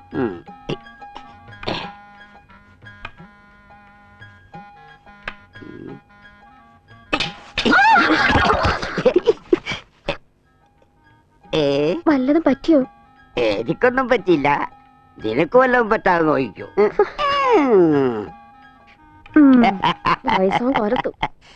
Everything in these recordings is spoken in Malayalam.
ഉം. ഏ വല്ലതും പറ്റിയോ എനിക്കൊന്നും പറ്റില്ല നിനക്ക് വല്ലതും പറ്റാതെ നോക്കിക്കോ ഉം. വയസ്സാം കാലത്ത്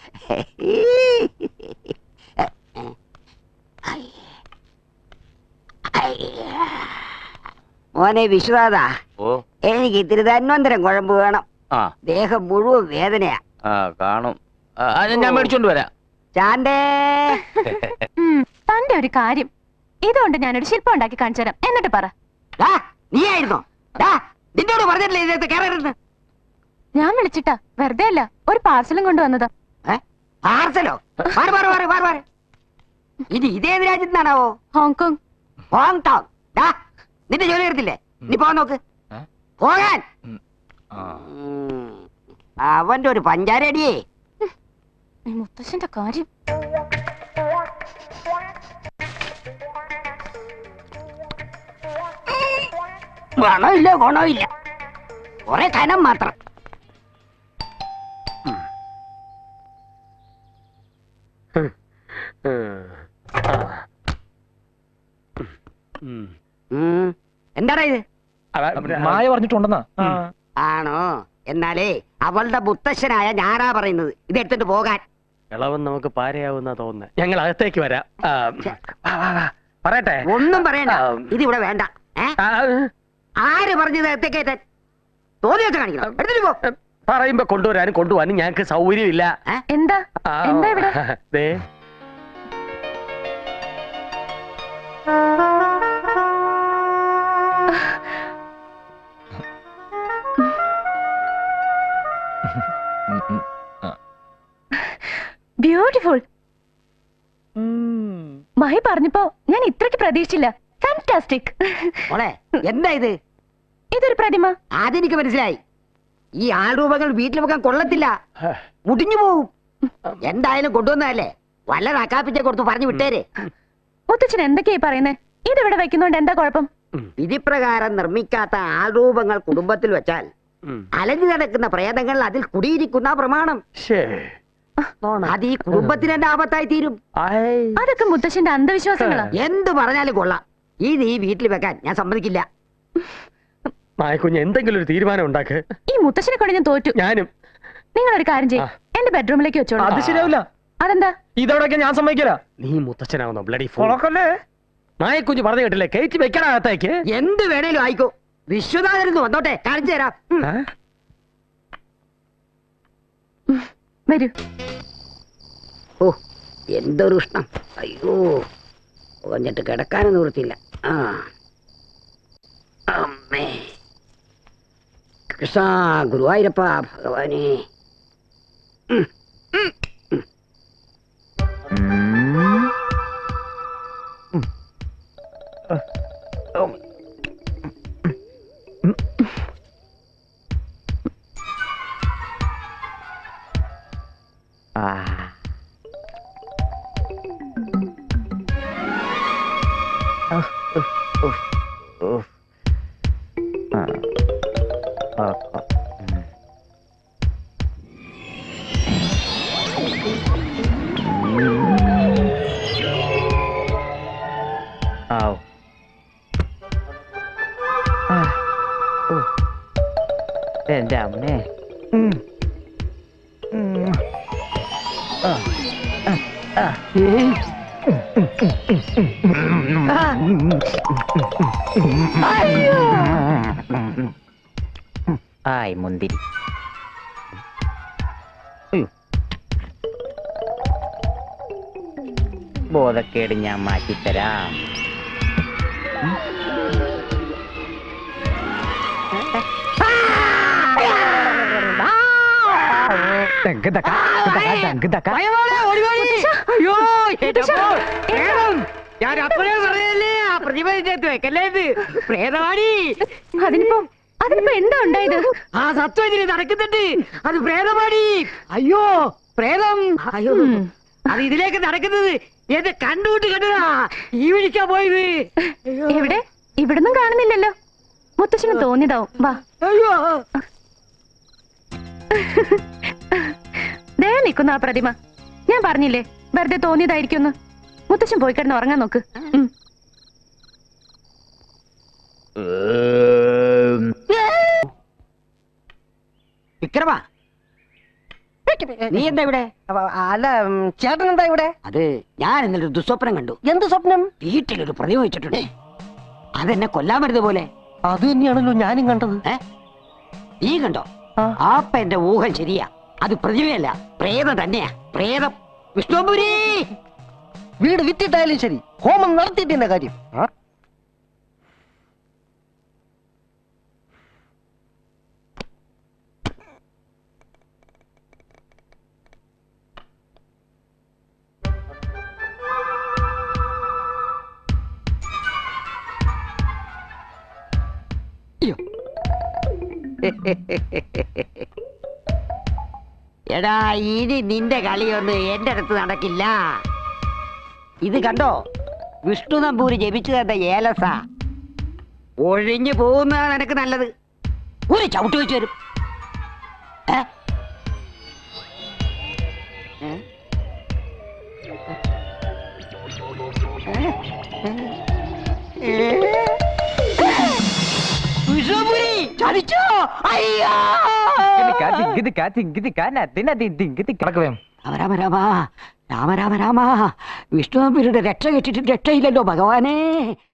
മോനെ വിശ്വനാഥ ഓ എനിക്ക് തിരുതന്വന്തരം കുഴമ്പ് വേണം ആ ദേഹം മുഴുവൻ വേദനയാ ആ കാണും ആ, ആ, ഞാൻ മേടിച്ചോണ്ട് വരാം ചാണ്ടേ ഉം, തന്റെ ഒരു കാര്യം ഇതുകൊണ്ട് ഞാനൊരു ശില്പം ഉണ്ടാക്കി കാണിച്ചു തരാം എന്നിട്ട് പറ ദാ, നീയായിരുന്നോ ദാ, നിന്നോട് പറഞ്ഞിട്ടില്ലേ ഇതിനകത്ത് കയറരുത് ഞാൻ വിളിച്ചിട്ടാ വെറുതെ അല്ല ഒരു പാർസലും കൊണ്ടുവന്നതാ പാർസലോ മാറി മാറി മാറി മാറി മാറി ഇനി ഇതേത് രാജ്യത്തിനാണാവോ ഹോങ്കോങ് ഹോങ് ടോങ് ദാ, നിന്റെ ജോലി എടുത്തില്ലേ നീ പോകാൻ നോക്ക് ഏ? പോകാൻ ആ. ഉം. അവന്റെ ഒരു പഞ്ചാരടിയേ ഈ മുത്തശ്ശന്റെ കാര്യം ഗുണമില്ല ഗുണമില്ല കുറെ കനം മാത്രം ഉം. എന്താടാ ഇത് മായ പറഞ്ഞിട്ടുണ്ടെന്നാ ആണോ എന്നാലേ അവളുടെ മുത്തശ്ശനായ ഞാനാ പറയുന്നത് ഇത് എടുത്തിട്ട് പോകാൻ ഇളവൻ നമുക്ക് പാരയാവുന്ന തോന്നുന്നത് ഞങ്ങൾ അകത്തേക്ക് വരാം ആ, വാ, വാ, വാ. പറയട്ടെ ഒന്നും പറയണ്ട ആ. ഇതിവിടെ വേണ്ട ഏ ആ, ആര് പറഞ്ഞത് എത്തേക്കേറ്റാൻ തോന്നി വെച്ച് കാണിക്കണം എടുത്തിട്ട് പോ പറയുമ്പോ കൊണ്ടുവരാനും കൊണ്ടുപോകാനും ഞങ്ങൾക്ക് സൗകര്യമില്ല എന്താ ആ, എന്താ ഇവിടെ ദേ ബ്യൂട്ടിഫുൾ മഹി പറഞ്ഞപ്പോ ഞാൻ ഇത്രയ്ക്ക് പ്രതീക്ഷിച്ചില്ല ഫാന്റാസ്റ്റിക് മോളെ എന്താ ഇത് ഇതൊരു പ്രതിമ അതെനിക്ക് മനസ്സിലായി ഈ ആൾരൂപങ്ങൾ വീട്ടിൽ വെക്കാൻ കൊള്ളത്തില്ല മുടിഞ്ഞു പോവും എന്തായാലും കൊണ്ടുവന്നതല്ലേ വല്ല നക്കാപ്പിച്ച കൊടുത്ത് പറഞ്ഞു വിട്ടേര് മുത്തച്ഛൻ എന്തൊക്കെയായി പറയുന്നേ ഇതിവിടെ വെക്കുന്നോണ്ട് എന്താ കുഴപ്പം വിധിപ്രകാരം നിർമ്മിക്കാത്ത ആൾരൂപങ്ങൾ കുടുംബത്തിൽ വെച്ചാൽ ഉം. അലഞ്ഞു നടക്കുന്ന പ്രേതങ്ങൾ അതിൽ കുടിയിരിക്കുന്ന പ്രമാണം ശ്ശേ. അത് ഈ കുടുംബത്തിന് തന്നെ ആപത്തായി തീരും ആയ്. അതൊക്കെ മുത്തച്ഛന്റെ അന്ധവിശ്വാസങ്ങളാ എന്ത് പറഞ്ഞാലും കൊള്ളാം ഇത് ഈ വീട്ടിൽ വെക്കാൻ ഞാൻ സമ്മതിക്കില്ല മായക്കുഞ്ഞ് എന്തെങ്കിലും ഒരു തീരുമാനം ഉണ്ടാക്ക് ഈ മുത്തച്ഛനെ കൊണ്ട് ഞാൻ തോറ്റു ഞാനും നിങ്ങൾ ഒരു കാര്യം ചെയ്യും എന്റെ ബെഡ്റൂമിലേക്ക് വെച്ചോളൂ അത് ശരിയാവില്ല അതെന്താ ഇതോടൊക്കെ ഞാൻ സമ്മതിക്കില്ല നീ മുത്തച്ഛനാവുന്നോ ബ്ലഡി മായക്കുഞ്ഞ് പറഞ്ഞു കേട്ടില്ലേ കയറ്റി വെക്കണ അകത്തേക്ക് എന്ത് വേണേലും ആയിക്കോ വിശ്വനാഥനെന്ന് വന്നോട്ടെ കാണിച്ചു തരാം ഉം. ആ? വരൂ ഓ എന്തൊരു ഉഷ്ണം അയ്യോ കുറഞ്ഞിട്ട് കിടക്കാനും നിവൃത്തിയില്ല ആ അമ്മേ കൃഷ്ണ ഗുരുവായൂരപ്പ ഭഗവാനെ ഉം, ഉം, ഉം. ആവ്. ആ. ഓ. എന്റെ അമ്മേ ഉം. ഉം. ആ. ആ. ആ. ആയ് മുന്തിരി അയ്യോ. ബോധക്കേട് ഞാൻ മാറ്റിത്തരാം അയ്യോ എന്റെ അമ്മോ, പ്രേതം. ഞാൻ അപ്പഴേ പറയല്ലേ ആ പ്രതിമതിച്ചേത്ത് വെക്കല്ലേ ഇത് പ്രേതമാണി അതിനിപ്പോ അതിനിപ്പോ എന്താ ഉണ്ടായത് ആ സത്യം ഇതിന് നടക്കുന്നുണ്ട് അത് പ്രേതമാണി അയ്യോ പ്രേതം അയ്യോ അത് ഇതിലേക്ക് നടക്കുന്നത് എന്റെ കണ്ടുകൊണ്ട് കണ്ടതാ ഈ വിളിക്കാ പോയത് അയ്യോ. എവിടെ ഇവിടുന്നും കാണുന്നില്ലല്ലോ മുത്തശ്ശന് തോന്നിയതാവും വാ അയ്യോ ദേ നിൽക്കുന്ന ആ പ്രതിമ ഞാൻ പറഞ്ഞില്ലേ വെറുതെ തോന്നിയതായിരിക്കും മുത്തശ്ശൻ പോയി കിടന്ന് ഉറങ്ങാൻ നോക്ക് ഉം. വിക്രമ നീ എന്താ ഇവിടെ അല്ല ചേട്ടൻ എന്താ ഇവിടെ അത് ഞാൻ ഇന്നലെ ഒരു ദുസ്വപ്നം കണ്ടു എന്ത് സ്വപ്നം വീട്ടിലൊരു പ്രതിമ വെച്ചിട്ടുണ്ട് അതെന്നെ കൊല്ലാൻ വരുന്നത് പോലെ അത് തന്നെയാണല്ലോ ഞാനും കണ്ടത് ഏ നീ കണ്ടോ ആ. ആപ്പ എന്റെ ഊഹം ശരിയാ അത് പ്രതിമയല്ല പ്രേതം തന്നെയാ പ്രേതം വിഷ്ണുപുരി വീട് വിറ്റിട്ടായാലും ശരി ഹോമം നടത്തിയിട്ട് എന്റെ കാര്യം ആ? അയ്യോ. എടാ ഇനി നിന്റെ കളിയൊന്നും എന്റെ അടുത്ത് നടക്കില്ല ഇത് കണ്ടോ വിഷ്ണു നമ്പൂരി ജപിച്ചു തന്ന ഏലസ ഒഴിഞ്ഞു പോകുന്നതാ നിനക്ക് നല്ലത് ഒരു ചവിട്ട് വെച്ച് വരും ഏ? ഏ? ഏ? ഏ? വിഷ്ണുപുരി ചതിച്ചോ അയ്യോ രാമ രാമ രാമ രാമ രാമ രാമ വിഷ്ണുപുരിയുടെ രക്ഷ കെട്ടിട്ട് രക്ഷയില്ലല്ലോ ഭഗവാനേ